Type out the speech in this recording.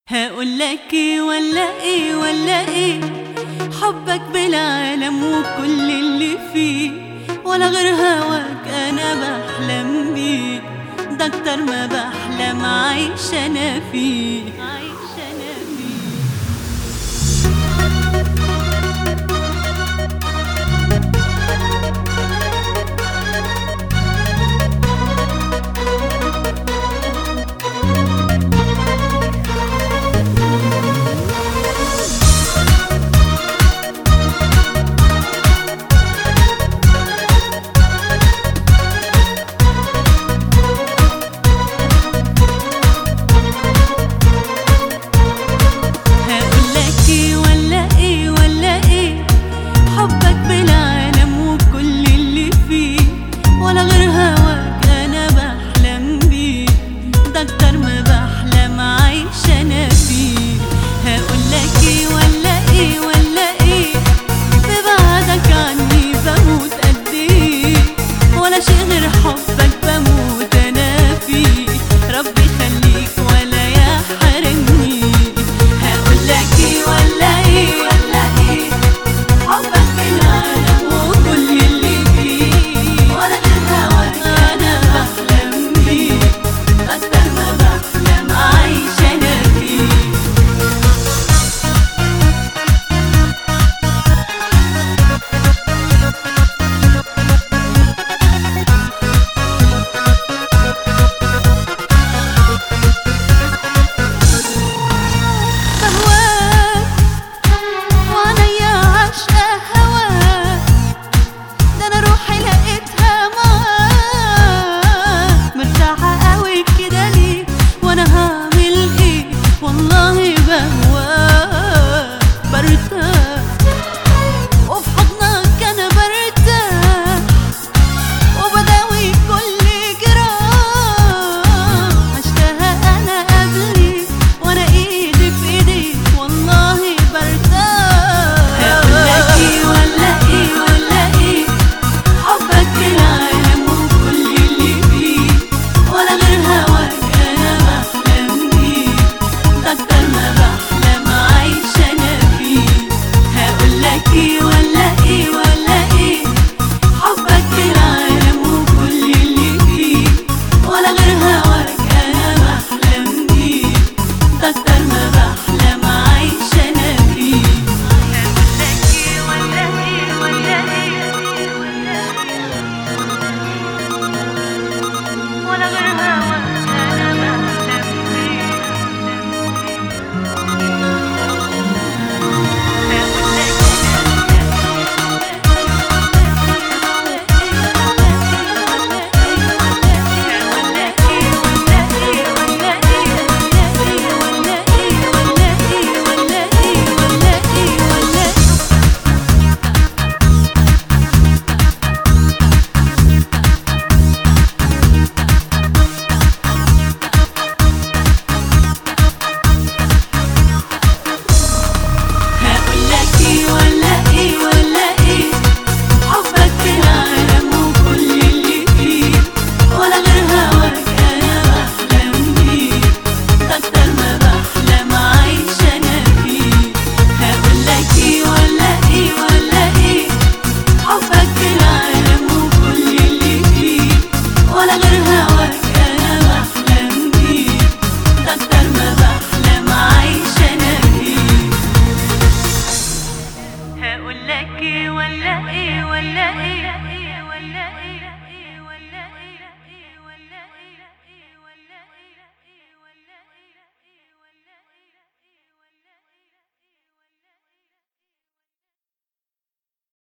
هقول لك ايه ولا ايه ولا ايه حبك بالعالم وكل اللي فيه ولا غير هواك انا بحلم بيه ده اكتر ما بحلم عايش انا فيه عايش انا فيه هقول لك ايه ولا ايه ولا ايه حبك بالعالم وكل اللي فيه ولا غير هواك انا بحلم بيه ده اكتر ما بحلم عايش انا فيه هقول لك ايه ولا ايه ولا ايه ببعدك عني بموت قد ايه ولا شيء غير حبك بموت انا فيه ربي يخليك ولا يحرمني هقول لك ايه ولا ايه ولا ايه حبك بالعالم وكل اللي فيه ولا غير هواك انا بحلم بيه اكتر ما بحلم عايش انا فيه بهواك وعليا عشقة هواك ده انا روحي لقيتها معاك مرتاحة قوي كده ليه وانا هعمل ايه والله بهواك برتاح وفي حضنك انا برتاح وبداوي كل جراح عشتها انا قبلي وانا ايدي في ايديك والله برتاح هقول لك ايه ولا ايه ولا ايه حبك بالعالم وكل اللي فيه ولا غير هواك انا بحلم بيه ده اكتر ما بحلم عايش انا فيه هقول لك ايه ولا ايه ولا ايه حبك بالعالم وكل اللي فيه ولا غير هواك انا بحلم بيه ده اكتر ما بحلم عايش انا فيه هقول لك ايه ولا ايه ولا ايه ولا غير هواك انا بحلم بيه هقول لك ايه ولا ايه ولا ايه حبك بالعالم وكل اللي فيه ولا غير هواك انا بحلم بيه ده اكتر ما بحلم عايش انا فيه هقول لك ايه ولا ايه ولا ايه حبك بالعالم وكل اللي فيه ولا غير هواك انا بحلم بيه ده اكتر ما بحلم عايش انا فيه هقول لك ايه ولا ايه ولا ايه